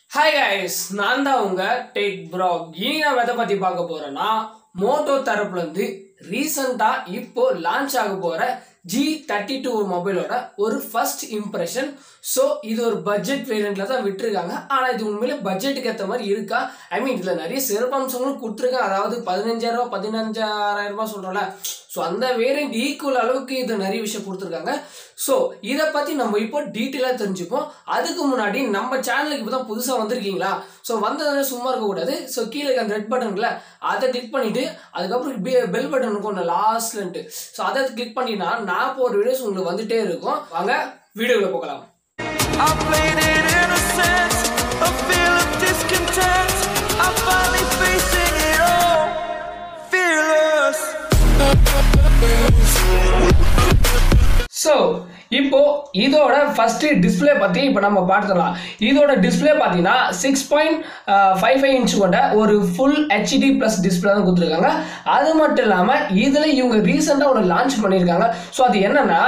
Hi guys நான் தான் உங்க டேக் ப்ரோ இனி நான் எதை பத்தி பார்க்க போறேன்னா மோட்டோ தரப்புல இருந்து ரீசெண்டா இப்போ லான்ச் ஆக போற ஜி தேர்ட்டி டூ மொபைலோட ஒரு ஃபர்ஸ்ட் இம்ப்ரெஷன் ஸோ இது ஒரு பட்ஜெட் வேரியண்ட்ல தான் விட்டுருக்காங்க ஆனால் இது உண்மையிலே பட்ஜெட்டுக்கு ஏற்ற மாதிரி இருக்கா ஐ மீன் இதில் நிறைய சிறப்பம்சங்களும் கொடுத்துருக்காங்க அதாவது பதினஞ்சாயிரம் ரூபாய் பதினஞ்சாயிரம் ரூபாய் சொல்கிறோம்ல ஸோ அந்த வேரியண்ட் ஈக்குவல் அளவுக்கு இது நிறைய விஷயம் கொடுத்துருக்காங்க ஸோ இதை பற்றி நம்ம இப்போ டீட்டெயிலாக தெரிஞ்சுப்போம் அதுக்கு முன்னாடி நம்ம சேனலுக்கு இப்போ தான் புதுசாக வந்திருக்கீங்களா ஸோ வந்ததால சும்மா இருக்கக்கூடாது ஸோ கீழே இருக்க அந்த ரெட் பட்டன்ல அதை கிளிக் பண்ணிட்டு அதுக்கப்புறம் பெல் பட்டன் இருக்கும் ஒன்று லாஸ்ட்லன்ட்டு ஸோ அதை கிளிக் பண்ணினா நான் போகிற வீடியோஸ் உங்களுக்கு வந்துட்டே இருக்கும் வாங்க வீடியோவில் போகலாம் I played it innocent, a feel of discontent. I'm finally facing it all, fearless. So இப்போ இதோட ஃபர்ஸ்ட் டிஸ்பிளே பற்றி இப்போ நம்ம பார்த்துடலாம் இதோட டிஸ்பிளே பார்த்தீங்கன்னா six point five five inch கொண்ட ஒரு ஃபுல் ஹெச்டி ப்ளஸ் டிஸ்பிளே தான் கொடுத்துருக்காங்க அது மட்டும் இல்லாமல் இதில் இவங்க ரீசெண்டாக ஒன்று லான்ச் பண்ணியிருக்காங்க ஸோ அது என்னன்னா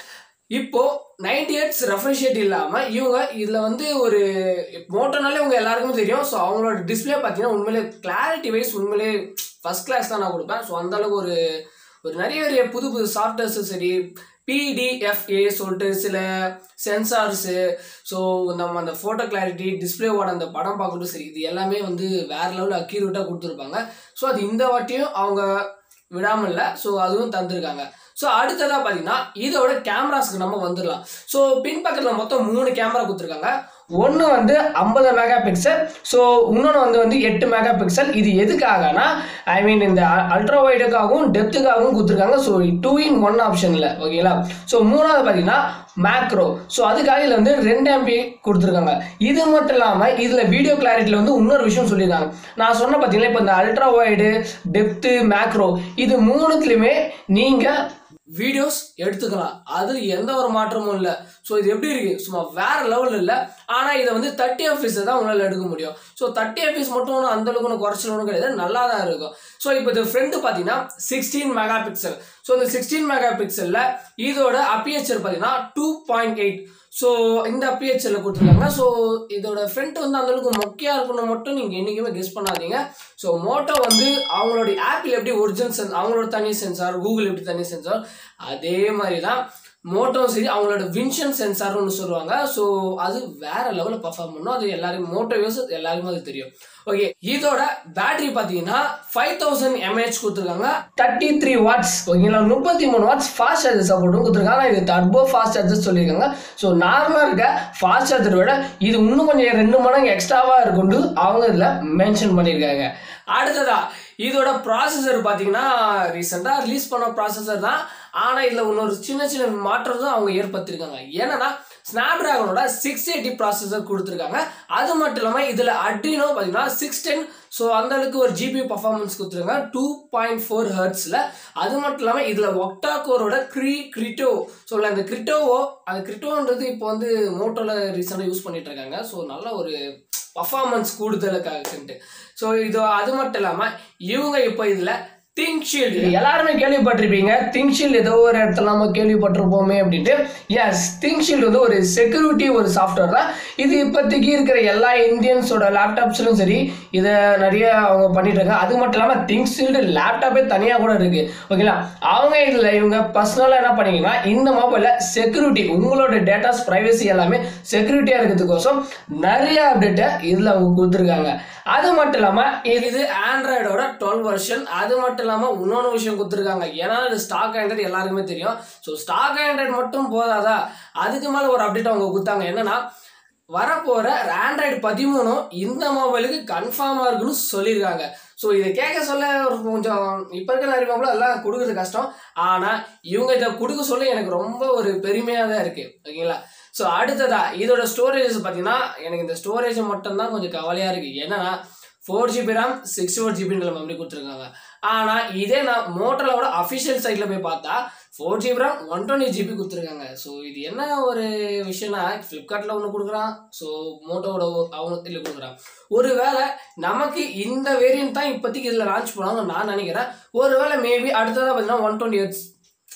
இப்போ நைன்டி எயிட்ஸ் ரெஃப்ரிஷியேட் இல்லாமல் இவங்க இதில் வந்து ஒரு மோட்டோனாலே உங்க எல்லாருக்குமே தெரியும் ஸோ அவங்களோட டிஸ்பிளே பார்த்தீங்கன்னா உண்மையிலே கிளாரிட்டி வைஸ் உண்மையிலே ஃபர்ஸ்ட் கிளாஸ் தான் நான் கொடுப்பேன் ஸோ அந்தளவுக்கு ஒரு ஒரு நிறைய நிறைய புது புது சாஃப்ட்வேர்ஸும் சரி பிடிஎஃப்ஏ சொல்லிட்டு சில சென்சார்ஸு ஸோ நம்ம அந்த ஃபோட்டோ கிளாரிட்டி டிஸ்பிளேவோட அந்த படம் பார்க்கட்டும் சரி இது எல்லாமே வந்து வேற லெவலில் அக்யூரேட்டாக கொடுத்துருப்பாங்க ஸோ அது இந்த வாட்டியும் அவங்க விடாமல் இல்லை ஸோ அதுவும் தந்திருக்காங்க ஸோ அடுத்ததாக பார்த்தீங்கன்னா இதோட கேமராஸ்க்கு நம்ம வந்துடலாம் ஸோ பின்பக்கத்தில் மொத்தம் மூணு கேமரா கொடுத்துருக்காங்க ஒன்று வந்து ஐம்பது மெகா பிக்சல் ஸோ இன்னொன்று வந்து வந்து எட்டு மெகா பிக்சல் இது எதுக்காகனா ஐ மீன் இந்த அல்ட்ரா வைடுக்காகவும் டெப்த்துக்காகவும் கொடுத்துருக்காங்க ஸோ டூ இன் ஒன் ஆப்ஷனில் ஓகேங்களா ஸோ மூணாவது பார்த்தீங்கன்னா மேக்ரோ ஸோ அதுக்காக இதில் வந்து ரெண்டு எம்பி கொடுத்துருக்காங்க இது மட்டும் இல்லாமல் இதில் வீடியோ கிளாரிட்டியில் வந்து இன்னொரு விஷயம் சொல்லியிருக்காங்க நான் சொன்ன பார்த்தீங்களா இப்போ இந்த அல்ட்ரா வைடு டெப்த்து மேக்ரோ இது மூணுத்துலையுமே நீங்கள் வீடியோஸ் எடுத்துக்கலாம் அதில் எந்த ஒரு மாற்றமும் இல்லை ஸோ இது எப்படி இருக்கு சும்மா வேற லெவல் இல்லை ஆனால் இதை வந்து தேர்ட்டி எஃப்எஸ் தான் உங்களால் எடுக்க முடியும் ஸோ தேர்ட்டி எஃப்எஸ் மட்டும் ஒன்றும் அந்த அளவுக்கு ஒன்றும் குறைச்சல் ஒன்றும் கிடையாது நல்லா தான் இருக்கும் ஸோ இப்போ இது ஃப்ரண்ட் பார்த்தீங்கன்னா சிக்ஸ்டீன் மெகா பிக்சல் ஸோ இந்த சிக்ஸ்டீன் மெகா பிக்சலில் இதோட அப்பியச்சர் பார்த்தீங்கன்னா டூ பாயிண்ட் எயிட் ஸோ இந்த அப்பியச்சரில் கொடுத்துருக்காங்க ஸோ இதோட ஃப்ரண்ட் வந்து அந்தளவுக்கு மொக்கையாக இருக்கணும் மட்டும் நீங்கள் என்றைக்குமே கெஸ் பண்ணாதீங்க ஸோ மோட்டோ வந்து அவங்களுடைய ஆப்பிள் எப்படி ஒரிஜினல் சென்ஸ் அவங்களோட தனி சென்சார் கூகுள் எப்படி தனி சென்சார் அதே மாதிரி தான் மோட்டோவும் சரி அவங்களோட வின்ஷன் சென்சார்னு ஒன்று சொல்லுவாங்க ஸோ அது வேற லெவலில் பர்ஃபார்ம் பண்ணும் அது எல்லாருக்கும் மோட்டோ யூஸ் எல்லாருக்குமே அது தெரியும் ஓகே இதோட பேட்டரி பார்த்தீங்கன்னா ஃபைவ் தௌசண்ட் எம்ஏஹெச் கொடுத்துருக்காங்க தேர்ட்டி த்ரீ வாட்ஸ் ஓகேங்களா முப்பத்தி மூணு வாட்ஸ் ஃபாஸ்ட் சார்ஜர் சப்போர்ட்டும் கொடுத்துருக்காங்க இது டர்போ ஃபாஸ்ட் சார்ஜர் சொல்லியிருக்காங்க ஸோ நார்மலாக இருக்க ஃபாஸ்ட் சார்ஜரை விட இது இன்னும் கொஞ்சம் ரெண்டு மடங்கு எக்ஸ்ட்ராவாக இருக்குன்னு அவங்க இதில் மென்ஷன் பண்ணியிருக்காங்க அடுத்ததா இதோட ப்ராசஸர் பார்த்தீங்கன்னா ரீசெண்டாக ரிலீஸ் பண்ண ப்ராசஸர் தான் ஆனால் இதில் இன்னொரு சின்ன சின்ன மாற்றம் தான் அவங்க ஏற்படுத்தியிருக்காங்க என்னன்னா ஸ்னாப் ட்ராகனோட சிக்ஸ் எயிட்டி ப்ராசஸர் கொடுத்துருக்காங்க அது மட்டும் இல்லாமல் இதில் அட்ரினோ பார்த்தீங்கன்னா சிக்ஸ் டென் ஸோ அந்த அளவுக்கு ஒரு ஜிபி பர்ஃபார்மன்ஸ் கொடுத்துருக்காங்க டூ பாயிண்ட் ஃபோர் ஹர்ட்ஸில் அது மட்டும் இல்லாமல் இதில் ஒக்டா கோரோட க்ரீ கிரிட்டோ ஸோ அந்த கிரிட்டோவோ அந்த கிரிட்டோன்றது இப்போ வந்து மோட்டோவில் ரீசெண்டாக யூஸ் பண்ணிட்டு இருக்காங்க ஸோ நல்ல ஒரு பர்ஃபார்மன்ஸ் கூடுதலுக்காகன்ட்டு ஸோ இது அது மட்டும் இல்லாமல் இவங்க இப்போ இதில் திங்க் ஷீல்டு எல்லாருமே கேள்விப்பட்டிருப்பீங்க திங்க் ஷீல்டு ஏதோ ஒரு இடத்துல நம்ம கேள்விப்பட்டிருப்போமே அப்படின்ட்டு எஸ் திங்க் ஷீல்டு வந்து ஒரு செக்யூரிட்டி ஒரு சாஃப்ட்வேர் தான் இது இப்போதைக்கு இருக்கிற எல்லா இந்தியன்ஸோட லேப்டாப்ஸ்லையும் சரி இதை நிறைய அவங்க பண்ணிட்டு இருக்காங்க அது மட்டும் இல்லாமல் திங்க் ஷீல்டு லேப்டாப்பே தனியாக கூட இருக்கு ஓகேங்களா அவங்க இதில் இவங்க பர்சனலாக என்ன பண்ணீங்கன்னா இந்த மொபைலில் செக்யூரிட்டி உங்களோட டேட்டாஸ் ப்ரைவசி எல்லாமே செக்யூரிட்டியாக இருக்கிறதுக்கோசம் நிறைய அப்டேட்டை இதில் அவங்க கொடுத்துருக்காங்க அது மட்டும் இல்லாமல் இது ஆண்ட்ராய்டோட டுவெல் வெர்ஷன் அது மட்டும் இல்லாமல் இன்னொன்று விஷயம் கொடுத்துருக்காங்க ஏன்னா இது ஸ்டாக் ஆண்ட்ராய்டு எல்லாருக்குமே தெரியும் ஸோ ஸ்டாக் ஆண்ட்ராய்டு மட்டும் போதாதா அதுக்கு மேலே ஒரு அப்டேட் அவங்க கொடுத்தாங்க என்னன்னா வரப்போகிற ஆண்ட்ராய்டு பதிமூணும் இந்த மொபைலுக்கு கன்ஃபார்மாக இருக்குன்னு சொல்லியிருக்காங்க ஸோ இதை கேட்க சொல்ல ஒரு கொஞ்சம் இப்போ இருக்கிற நிறைய மொபைல் எல்லாம் கொடுக்குறது கஷ்டம் ஆனால் இவங்க இதை கொடுக்க சொல்ல எனக்கு ரொம்ப ஒரு பெருமையாக தான் இருக்குது ஓகேங்களா ஸோ அடுத்ததா இதோட ஸ்டோரேஜ் பார்த்தீங்கன்னா எனக்கு இந்த ஸ்டோரேஜ் மட்டும்தான் கொஞ்சம் கவலையாக இருக்குது என்னன்னா four GB RAM six four ஜிபின்ற மெமரி கொடுத்துருக்காங்க ஆனால் இதே நான் மோட்டரோட அஃபிஷியல் சைட்டில் போய் பார்த்தா four GB RAM one twenty GB கொடுத்துருக்காங்க ஸோ இது என்ன ஒரு விஷயம்னா ஃப்ளிப்கார்ட்டில் ஒன்று கொடுக்குறான் ஸோ மோட்டோவோட அவங்க இதில் கொடுக்குறான் ஒருவேளை நமக்கு இந்த வேரியன்ட் தான் இப்போதைக்கு இதில் லான்ச் பண்ணுவாங்க நான் நினைக்கிறேன் ஒருவேளை மேபி அடுத்ததாக பார்த்தீங்கன்னா ஒன் டுவெண்ட்டி எயிட்ஸ்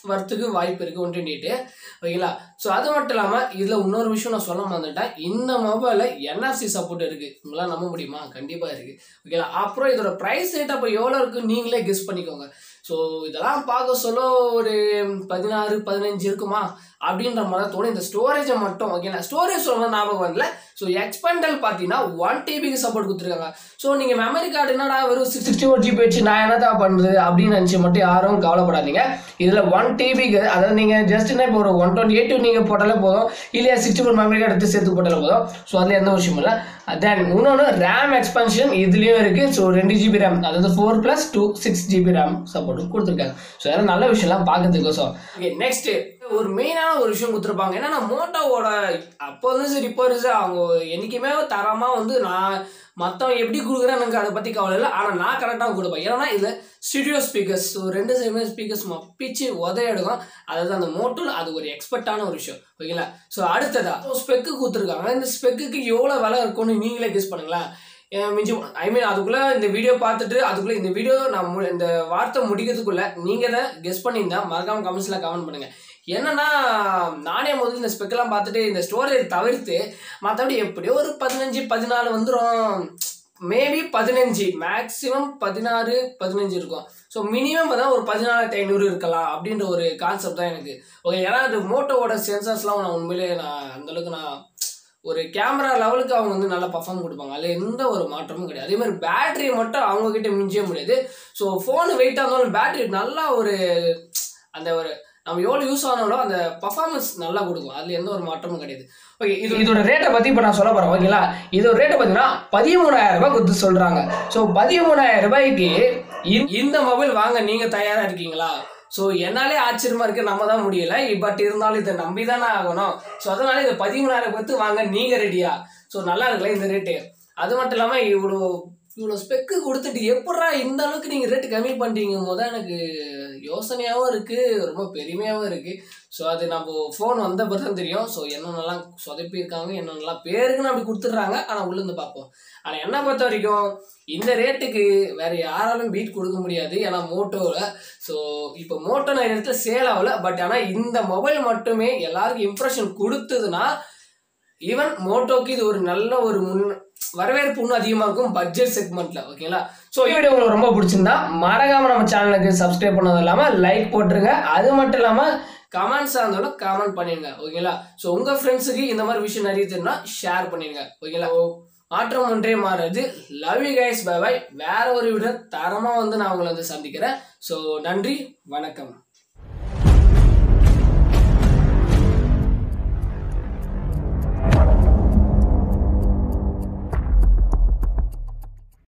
வரத்துக்கு வாய்ப்பு இருக்குது ஒன் டுவெண்ட்டி எயிட்டு ஓகேங்களா ஸோ அது மட்டும் இல்லாமல் இதில் இன்னொரு விஷயம் நான் சொல்ல மறந்துட்டேன் இந்த மொபைலில் என்எஃப்சி சப்போர்ட் இருக்குது உங்களால் நம்ப முடியுமா கண்டிப்பாக இருக்குது ஓகேங்களா அப்புறம் இதோட ப்ரைஸ் ரேட் அப்போ எவ்வளோ இருக்குன்னு நீங்களே கெஸ் பண்ணிக்கோங்க ஸோ இதெல்லாம் பார்க்க சொல்ல ஒரு பதினாறு பதினஞ்சு இருக்குமா அப்படின்ற மாதிரி தோணும் இந்த ஸ்டோரேஜை மட்டும் ஓகேங்களா ஸ்டோரேஜ் சொல்ல ஞாபகம் வரல ஸோ எக்ஸ்பெண்டல் பார்த்தீங்கன்னா ஒன் டிபிக்கு சப்போர்ட் கொடுத்துருக்காங்க ஸோ நீங்கள் மெமரி கார்டு என்னடா வெறும் சிக்ஸ் சிக்ஸ்டி ஃபோர் ஜிபி வச்சு நான் என்னதா பண்ணுறது அப்படின்னு நினச்சி மட்டும் யாரும் கவலைப்படாதீங்க இதில் ஒன் டிபிக்கு அதாவது நீங்கள் ஜஸ்ட் என்ன இப்போ ஒரு ஒன் டுவெண்ட்டி எயிட் நீங்கள் போட்டாலே போதும் இல்லையா சிக்ஸ்டி ஃபோர் மெமரி கார்டு எடுத்து சேர்த்து போட்டாலே போதும் ஸோ அதில் எந்த விஷயமும் இல்லை தென் இன்னொன்று ரேம் எக்ஸ்பென்ஷன் இதுலேயும் இருக்குது ஸோ ரெண்டு ஜிபி ரேம் அதாவது four plus two six GB RAM சப்போர்ட்டும் கொடுத்துருக்காங்க ஸோ அதெல்லாம் நல்ல விஷயம்லாம் பார்க்கறதுக்கோசம் ஓகே நெக்ஸ்ட் ஒரு மெயினான ஒரு விஷயம் கொடுத்துருப்பாங்க என்னன்னா மோட்டோவோட அப்போ வந்து சரி இப்போ இருந்து அவங்க என்றைக்குமே தரமாக வந்து நான் மற்றவன் எப்படி கொடுக்குறேன் எனக்கு அதை பற்றி கவலை இல்லை ஆனால் நான் கரெக்டாக கொடுப்பேன் ஏன்னா இதில் ஸ்டுடியோ ஸ்பீக்கர்ஸ் ஸோ ரெண்டு சைடுமே ஸ்பீக்கர்ஸ் மப்பிச்சு உதய எடுக்கும் அதாவது அந்த மோட்டோவில் அது ஒரு எக்ஸ்பெக்டான ஒரு விஷயம் ஓகேங்களா ஸோ அடுத்ததா ஸ்பெக்கு கொடுத்துருக்காங்க இந்த ஸ்பெக்குக்கு எவ்வளோ விலை இருக்கும்னு நீங்களே கெஸ் பண்ணுங்களேன் ஏன் மிஞ்சி ஐ மீன் அதுக்குள்ளே இந்த வீடியோ பார்த்துட்டு அதுக்குள்ளே இந்த வீடியோ நான் மு- இந்த வார்த்தை முடிக்கிறதுக்குள்ளே நீங்கள் தான் கெஸ் பண்ணியிருந்தா மறக்காம கமெண்ட்ஸில் கமெண்ட் பண்ணுங்கள் என்னன்னா நானே முதல்ல இந்த ஸ்பெக்கெல்லாம் பார்த்துட்டு இந்த ஸ்டோரேஜ் தவிர்த்து மற்றபடி எப்படியோ ஒரு பதினஞ்சு பதினாலு வந்துடும் மேபி பதினஞ்சு மேக்ஸிமம் பதினாறு பதினஞ்சு இருக்கும் ஸோ மினிமம் பார்த்தா ஒரு பதினாலாயிரத்தி ஐநூறு இருக்கலாம் அப்படின்ற ஒரு கான்செப்ட் தான் எனக்கு ஓகே ஏன்னா அது மோட்டோவோட சென்சர்ஸ்லாம் நான் உண்மையிலே நான் அந்தளவுக்கு நான் ஒரு கேமரா லெவலுக்கு அவங்க வந்து நல்லா பர்ஃபார்ம் கொடுப்பாங்க அதில் எந்த ஒரு மாற்றமும் கிடையாது அதே மாதிரி பேட்டரி மட்டும் அவங்க கிட்ட மிஞ்சவே முடியாது ஸோ ஃபோனு வெயிட்டாக இருந்தாலும் பேட்டரி நல்லா ஒரு அந்த ஒரு நம்ம எவ்வளோ யூஸ் ஆனாலும் அந்த பர்ஃபார்மன்ஸ் நல்லா கொடுக்கும் அதில் எந்த ஒரு மாற்றமும் கிடையாது ஓகே இது இதோட ரேட்டை பற்றி இப்போ நான் சொல்ல போகிறேன் ஓகேங்களா இதோட ரேட்டை பார்த்தீங்கன்னா பதிமூணாயிரம் ரூபாய் கொடுத்து சொல்கிறாங்க ஸோ பதிமூணாயிரம் ரூபாய்க்கு இந்த- இந்த மொபைல் வாங்க நீங்கள் தயாராக இருக்கீங்களா ஸோ என்னாலே ஆச்சரியமா இருக்கு நம்ம தான் முடியல பட் இருந்தாலும் இதை நம்பி தானே ஆகணும் ஸோ அதனால இதை பதிமூணாயிரம் கொடுத்து வாங்க நீங்க ரெடியா ஸோ நல்லா இருக்குல்ல இந்த ரேட்டு அது மட்டும் இல்லாமல் இவ்வளோ இவ்வளோ ஸ்பெக்கு கொடுத்துட்டு எப்படா இந்த அளவுக்கு நீங்கள் ரேட்டு கம்மி பண்ணுறீங்க போது எனக்கு யோசனையாகவும் இருக்குது ரொம்ப பெருமையாகவும் இருக்குது ஸோ அது நம்ம ஃபோன் வந்த பிறகு தான் தெரியும் ஸோ என்னென்னலாம் சொதப்பியிருக்காங்க என்னென்னலாம் பேருக்குன்னு அப்படி கொடுத்துட்றாங்க ஆனால் உள்ளேருந்து பார்ப்போம் ஆனால் என்ன பொறுத்த வரைக்கும் இந்த ரேட்டுக்கு வேற யாராலும் பீட் கொடுக்க முடியாது ஏன்னா மோட்டோவில் ஸோ இப்போ மோட்டோ நிறைய இடத்துல சேல் ஆகல பட் ஆனால் இந்த மொபைல் மட்டுமே எல்லாருக்கும் இம்ப்ரெஷன் கொடுத்ததுன்னா ஈவன் மோட்டோக்கு இது ஒரு நல்ல ஒரு முன் வரவேற்பு இன்னும் அதிகமாக இருக்கும் பட்ஜெட் செக்மெண்ட்ல ஓகேங்களா ஸோ வீடியோ உங்களுக்கு ரொம்ப பிடிச்சிருந்தா மறக்காம நம்ம சேனலுக்கு சப்ஸ்கிரைப் பண்ணது இல்லாமல் லைக் போட்டுருங்க அது மட்டும் இல்லாமல் கமெண்ட்ஸாக இருந்தாலும் கமெண்ட் பண்ணிடுங்க ஓகேங்களா ஸோ உங்கள் ஃப்ரெண்ட்ஸுக்கு இந்த மாதிரி விஷயம் நிறைய தெரியும்னா ஷேர் பண்ணிடுங்க ஓகேங்களா ஓ மாற்றம் ஒன்றே மாறுறது love you guys bye bye வேற ஒரு வீடியோ தரமாக வந்து நான் உங்களை வந்து சந்திக்கிறேன் ஸோ நன்றி வணக்கம்